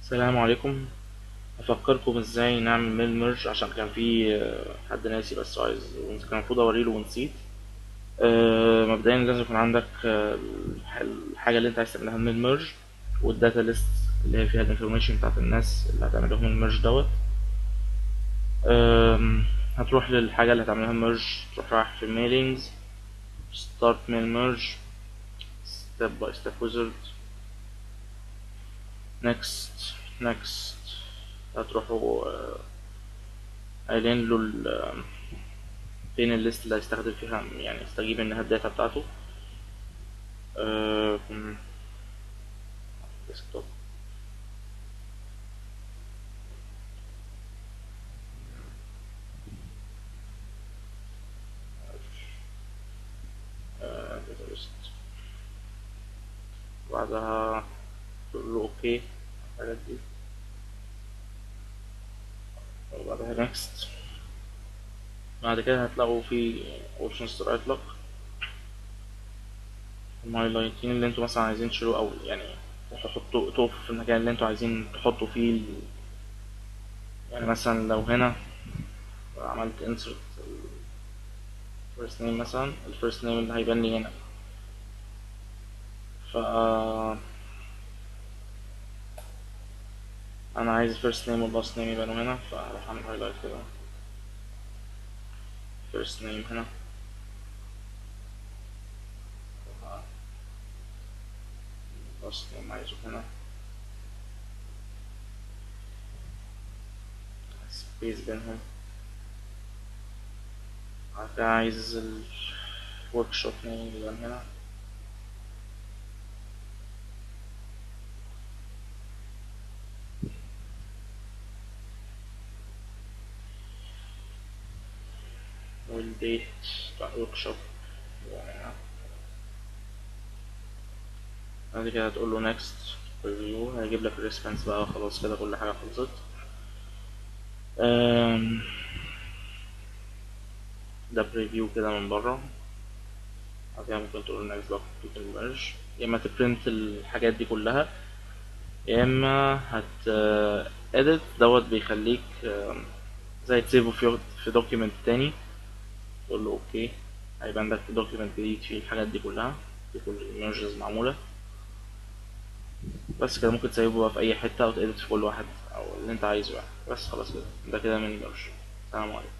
السلام عليكم افكركم ازاي نعمل ميل ميرج عشان كان في آه، حد ناسي بس عايز كان المفروض اوريله ونسيت آه، مبدئيا لازم يكون عندك آه، الح- الحاجه اللي انت عايز تعملها ميل ميرج والداتا ليست اللي هي فيها الانفورميشن بتاعت الناس اللي هتعمل لهم الميرج دوت آم، هتروح للحاجه اللي هتعملها ميرج تروح رايح في ميلينجز ستارت ميل ميرج ستيب باي ستيب ويزرد next next هتروحوا آه، قايلين له ال- آه، فين الليست اللي هيستخدم فيها يعني يستجيب انها الداتا بتاعته آه، م- ديسكتوب آه، data list. بعدها تقول له اوكي الحاجات دي وبعدها next بعد كده هتلاقوا في options طلعت لك الهايلايتين اللي انتوا مثلا عايزين تشيلوه او يعني تحطوا تقفوا في المكان اللي انتوا عايزين تحطوا فيه ال... يعني مثلا لو هنا عملت insert first name مثلا ال first name اللي هيبان لي هنا ف انا عايز first name وال last name يبانوا هنا فهروح اعمل highlight كده first name هنا last name عايزه هنا space بينهم بعد كده عايز ال workshop name يبان هنا والديت بتاع الوركشوب بعد كده هتقول له next review هيجيب لك الريسبونس بقى خلاص كده كل حاجة خلصت أم، ده بريفيو كده من بره بعد كده ممكن تقول له next بقى complete الميرج يا اما تبرنت الحاجات دي كلها يا اما هت edit دوت بيخليك أم، زي تسيبه في في دوكيمنت تاني تقول له اوكي هيبان لك دوكيمنت جديد فيه الحاجات دي كلها دي كل الميرجز معمولة بس كده ممكن تسيبه بقى في اي حتة او تedit في كل واحد او اللي انت عايزه يعني بس خلاص كده ده كده من ميرج السلام عليكم